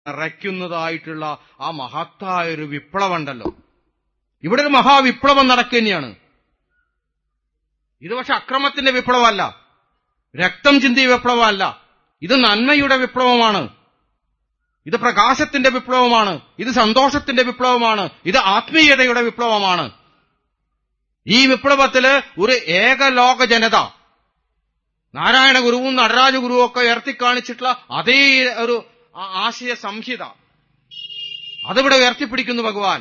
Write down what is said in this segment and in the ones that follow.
നിറയ്ക്കുന്നതായിട്ടുള്ള ആ മഹത്തായ ഒരു വിപ്ലവം ഉണ്ടല്ലോ ഇവിടെ ഒരു മഹാവിപ്ലവം നടക്കുകയാണ് ഇത് പക്ഷെ അക്രമത്തിന്റെ വിപ്ലവമല്ല രക്തം ചിന്തിയ വിപ്ലവമല്ല ഇത് നന്മയുടെ വിപ്ലവമാണ് ഇത് പ്രകാശത്തിന്റെ വിപ്ലവമാണ് ഇത് സന്തോഷത്തിന്റെ വിപ്ലവമാണ് ഇത് ആത്മീയതയുടെ വിപ്ലവമാണ് ഈ വിപ്ലവത്തില് ഒരു ഏകലോക ജനത നാരായണ ഗുരുവും നടരാജ ഗുരുവും ഒക്കെ ഉയർത്തിക്കാണിച്ചിട്ടുള്ള അതേ ഒരു ആ- ആശയ സംഹിത അതിവിടെ ഉയർത്തിപ്പിടിക്കുന്നു ഭഗവാൻ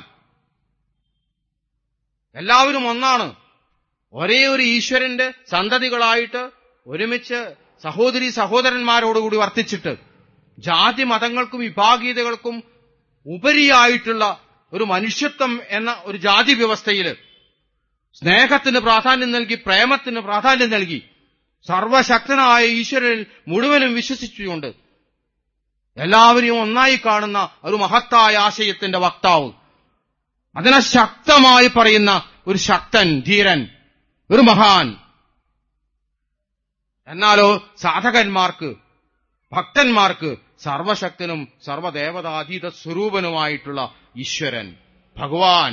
എല്ലാവരും ഒന്നാണ് ഒരേ ഒരു ഈശ്വരന്റെ സന്തതികളായിട്ട് ഒരുമിച്ച് സഹോദരി സഹോദരന്മാരോടുകൂടി വർത്തിച്ചിട്ട് ജാതി മതങ്ങൾക്കും വിഭാഗീയതകൾക്കും ഉപരിയായിട്ടുള്ള ഒരു മനുഷ്യത്വം എന്ന ഒരു ജാതി വ്യവസ്ഥയിൽ സ്നേഹത്തിന് പ്രാധാന്യം നൽകി പ്രേമത്തിന് പ്രാധാന്യം നൽകി സർവശക്തനായ ഈശ്വരനിൽ മുഴുവനും വിശ്വസിച്ചുകൊണ്ട് എല്ലാവരെയും ഒന്നായി കാണുന്ന ഒരു മഹത്തായ ആശയത്തിന്റെ വക്താവ് അതിനെ ശക്തമായി പറയുന്ന ഒരു ശക്തൻ ധീരൻ ഒരു മഹാൻ എന്നാലോ സാധകന്മാർക്ക് ഭക്തന്മാർക്ക് സർവശക്തനും സർവദേവതാതീത സ്വരൂപനുമായിട്ടുള്ള ഈശ്വരൻ ഭഗവാൻ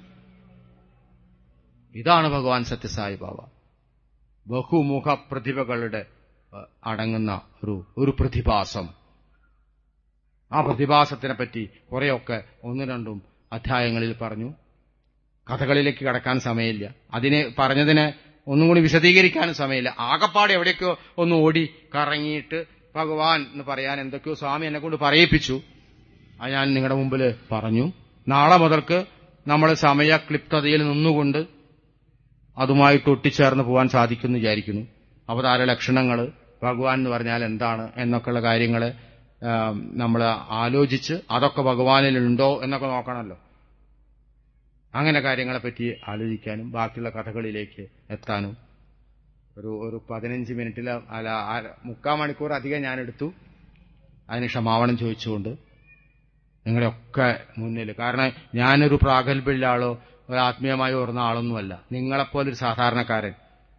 ഇതാണ് ഭഗവാൻ സത്യസായി ബാബ ബഹുമുഖ പ്രതിഭകളുടെ അഹ്, അടങ്ങുന്ന ഒരു ഒരു പ്രതിഭാസം ആ പ്രതിഭാസത്തിനെ പറ്റി കുറെയൊക്കെ ഒന്ന് രണ്ടും അധ്യായങ്ങളിൽ പറഞ്ഞു കഥകളിലേക്ക് കടക്കാൻ സമയമില്ല അതിന് പറഞ്ഞതിന് ഒന്നും കൂടി വിശദീകരിക്കാനും സമയമില്ല ആകപ്പാടെ എവിടേക്കോ ഒന്ന് ഓടി കറങ്ങിയിട്ട് ഭഗവാൻ എന്ന് പറയാൻ എന്തൊക്കെയോ സ്വാമി എന്നെ കൊണ്ട് പറയിപ്പിച്ചു അത് ഞാൻ നിങ്ങളുടെ മുമ്പിൽ പറഞ്ഞു നാളെ മുതൽക്ക് നമ്മൾ സമയക്ലിപ്തതയിൽ നിന്നുകൊണ്ട് അതുമായിട്ട് ഒട്ടിച്ചേർന്ന് പോകാൻ സാധിക്കുമെന്ന് വിചാരിക്കുന്നു അവതാര ലക്ഷണങ്ങൾ ഭഗവാൻ എന്ന് പറഞ്ഞാൽ എന്താണ് എന്നൊക്കെയുള്ള കാര്യങ്ങൾ നമ്മൾ ആലോചിച്ച് അതൊക്കെ ഭഗവാനിലുണ്ടോ എന്നൊക്കെ നോക്കണമല്ലോ അങ്ങനെ കാര്യങ്ങളെപ്പറ്റി ആലോചിക്കാനും ബാക്കിയുള്ള കഥകളിലേക്ക് എത്താനും ഒരു ഒരു പതിനഞ്ച് മിനിറ്റിൽ അല്ല അര- മുക്കാൽ മണിക്കൂർ അധികം ഞാൻ എടുത്തു അതിന് ക്ഷമാവണം ചോദിച്ചുകൊണ്ട് നിങ്ങളുടെയൊക്കെ മുന്നിൽ കാരണം ഞാനൊരു പ്രാഗൽഭ്യമുള്ള ആളോ ഒരു ആത്മീയമായി ഓർന്ന ആളൊന്നുമല്ല നിങ്ങളെപ്പോലൊരു സാധാരണക്കാരൻ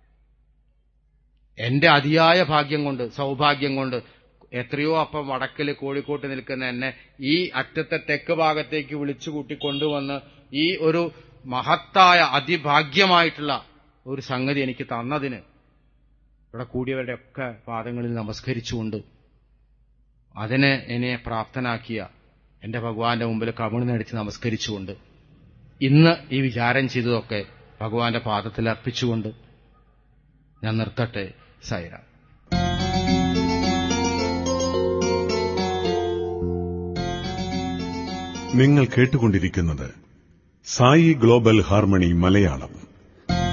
എന്റെ അതിയായ ഭാഗ്യം കൊണ്ട് സൗഭാഗ്യം കൊണ്ട് എത്രയോ അപ്പം വടക്കിൽ കോഴിക്കോട്ട് നിൽക്കുന്ന എന്നെ ഈ അറ്റത്തെ തെക്ക് ഭാഗത്തേക്ക് വിളിച്ചു കൂട്ടി കൊണ്ടുവന്ന് ഈ ഒരു മഹത്തായ അതിഭാഗ്യമായിട്ടുള്ള ഒരു സംഗതി എനിക്ക് തന്നതിന് ഇവിടെ കൂടിയവരുടെ ഒക്കെ പാദങ്ങളിൽ നമസ്കരിച്ചുകൊണ്ട് അതിന് എന്നെ പ്രാപ്തനാക്കിയ എന്റെ ഭഗവാന്റെ മുമ്പിൽ കമിഴ്ന്നടിച്ച് നമസ്കരിച്ചുകൊണ്ട് ഇന്ന് ഈ വിചാരം ചെയ്തതൊക്കെ ഭഗവാന്റെ പാദത്തിൽ അർപ്പിച്ചുകൊണ്ട് ഞാൻ നിർത്തട്ടെ സൈറാം നിങ്ങൾ കേട്ടുകൊണ്ടിരിക്കുന്നത് സായി ഗ്ലോബൽ ഹാർമണി മലയാളം